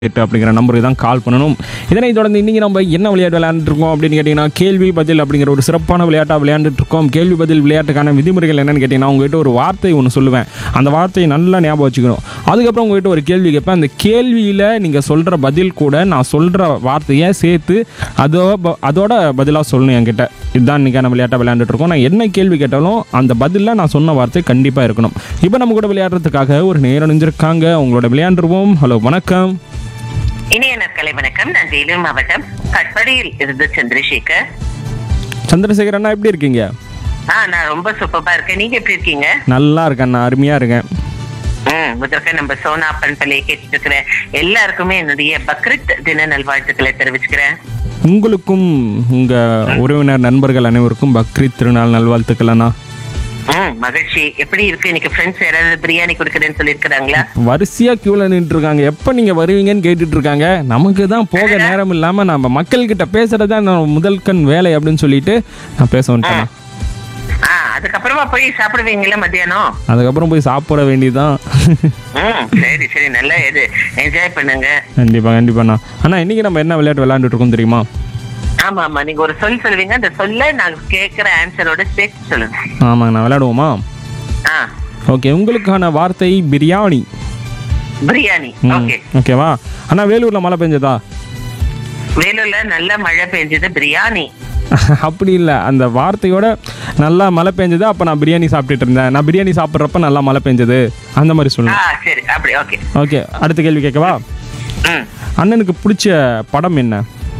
எட்டு அப்படிங்கிற நம்பருக்கு தான் கால் பண்ணணும் இதனைத் தொடர்ந்து இன்றைக்கி நம்ம என்ன விளையாட்டு விளையாண்டுருக்கோம் அப்படின்னு கேட்டிங்கன்னா கேள்வி பதில் அப்படிங்கிற ஒரு சிறப்பான விளையாட்டாக விளையாண்டுட்டு இருக்கோம் கேள்வி பதில் விளையாட்டுக்கான விதிமுறைகள் என்னன்னு கேட்டிங்கன்னா உங்ககிட்ட ஒரு வார்த்தை ஒன்று சொல்லுவேன் அந்த வார்த்தையை நல்லா ஞாபகம் வச்சுக்கணும் அதுக்கப்புறம் உங்ககிட்ட ஒரு கேள்வி கேட்பேன் அந்த கேள்வியில் நீங்கள் சொல்கிற பதில் கூட நான் சொல்கிற வார்த்தையை சேர்த்து அதோ ப- அதோட பதிலாக சொல்லணும் என்கிட்ட இதுதான் இன்றைக்கான விளையாட்டாக விளையாண்டுட்டு இருக்கோம் நான் என்ன கேள்வி கேட்டாலும் அந்த பதிலில் நான் சொன்ன வார்த்தை கண்டிப்பாக இருக்கணும் இப்போ நம்ம கூட விளையாடுறதுக்காக ஒரு நேரம் நினைஞ்சிருக்காங்க உங்களோட விளையாண்டுருவோம் ஹலோ வணக்கம் இனிய நற்கலை வணக்கம் நான் வேலூர் மாவட்டம் கட்படியில் இருந்து சந்திரசேகர் சந்திரசேகர் அண்ணா எப்படி இருக்கீங்க ஆ நான் ரொம்ப சூப்பரா இருக்கேன் நீங்க எப்படி இருக்கீங்க நல்லா இருக்கேன் நான் அருமையாக இருக்கேன் ம் முதற்க நம்ம சோனா பண்பலையை கேட்டுட்டு இருக்கிற எல்லாருக்குமே என்னுடைய பக்ரித் தின நல்வாழ்த்துக்களை தெரிவிச்சுக்கிறேன் உங்களுக்கும் உங்கள் உறவினர் நண்பர்கள் அனைவருக்கும் பக்ரீத் திருநாள் நல்வாழ்த்துக்கள் அண்ணா ம் மகிழ்ச்சி எப்படி இருக்கு இன்னைக்கு ஃப்ரெண்ட்ஸ் யாராவது பிரியாணி கொடுக்குறேன்னு சொல்லியிருக்கிறாங்களா வரிசையாக க்யூவில் நின்றுட்டு இருக்காங்க எப்போ நீங்கள் வருவீங்கன்னு கேட்டுட்டு இருக்காங்க நமக்கு தான் போக நேரம் இல்லாமல் நம்ம மக்கள்கிட்ட பேசுறது தான் நம்ம முதல் கண் வேலை அப்படின்னு சொல்லிட்டு நான் பேச வந்துட்டேன் ஆ அதுக்கப்புறமா போய் சாப்பிடுவீங்களா மத்தியானம் அதுக்கப்புறம் போய் சாப்பிட வேண்டியதுதான் ம் சரி சரி நல்லா இது என்ஜாய் பண்ணுங்க கண்டிப்பாக கண்டிப்பாண்ணா அண்ணா இன்றைக்கி நம்ம என்ன விளையாட்டு விளையாண்டுட்டு இருக்கோம் தெரியுமா ஆமா ஆமா நீங்க ஒரு சொல் சொல்லுவீங்க அந்த சொல்ல நான் கேட்கிற ஆன்சரோட சேர்த்து சொல்லுங்க ஆமாங்கண்ணா விளையாடுவோமா ஆ ஓகே உங்களுக்கான வார்த்தை பிரியாணி பிரியாணி ம், ஓகே ஓகேவா அண்ணா வேலூரில் மழை பெஞ்சதா வேலூர்ல நல்ல மழை பெஞ்சது பிரியாணி அப்படி இல்லை அந்த வார்த்தையோட நல்லா மழை பெஞ்சது அப்போ நான் பிரியாணி சாப்பிட்டுட்டு இருந்தேன் நான் பிரியாணி சாப்பிட்றப்ப நல்லா மழை பெஞ்சது அந்த மாதிரி ஆ சொல்லணும் சரி அப்படி ஓகே ஓகே அடுத்த கேள்வி கேட்கவா ம் அண்ணனுக்கு பிடிச்ச படம் என்ன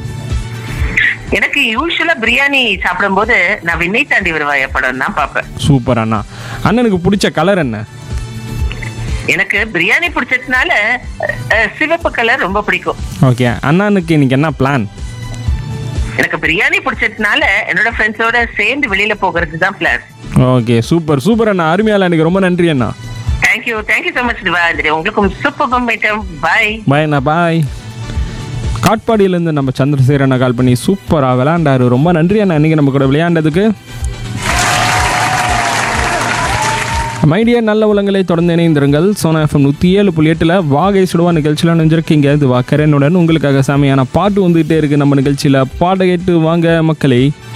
எனக்கு யூஸ்வலா பிரியாணி சாப்பிடும்போது நான் விண்ணை தாண்டி வருவாய படம் தான் பார்ப்பேன் சூப்பர் அண்ணா அண்ணனுக்கு பிடிச்ச கலர் என்ன எனக்கு பிரியாணி பிடிச்சதுனால அஹ், சிவப்பு கலர் ரொம்ப பிடிக்கும் ஓகே அண்ணனுக்கு இன்னைக்கு என்ன பிளான் எனக்கு பிரியாணி பிடிச்சதுனால என்னோட ஃப்ரெண்ட்ஸோட சேர்ந்து வெளியில போகிறது தான் பிளான் ஓகே சூப்பர் சூப்பர் அண்ணா அருமையால எனக்கு ரொம்ப நன்றி அண்ணா தேங்க்யூ தேங்க்யூ ஸோ மச் திவாந்திரி உங்களுக்கும் சூப்பர் மீட்டம் பாய் பாய் அண்ணா பாய் காட்பாடியிலேருந்து நம்ம சந்திரசேகர் அண்ணா கால் பண்ணி சூப்பராக விளையாண்டாரு ரொம்ப நன்றி அண்ணா இன்னைக்கு நம்ம கூட விளையாண்டதுக்கு மைடியா நல்ல உலகங்களை தொடர்ந்து இணைந்திருங்கள் சோனா எஃப்எம் நூற்றி ஏழு புள்ளி எட்டில் வாகை சுடுவா நிகழ்ச்சியில் நினைஞ்சிருக்கீங்க இது வாக்கரனுடன் உங்களுக்காக செமையான பாட்டு வந்துகிட்டே இருக்கு நம்ம நிகழ்ச்சியில் பாட கேட்டு வாங்க மக்களே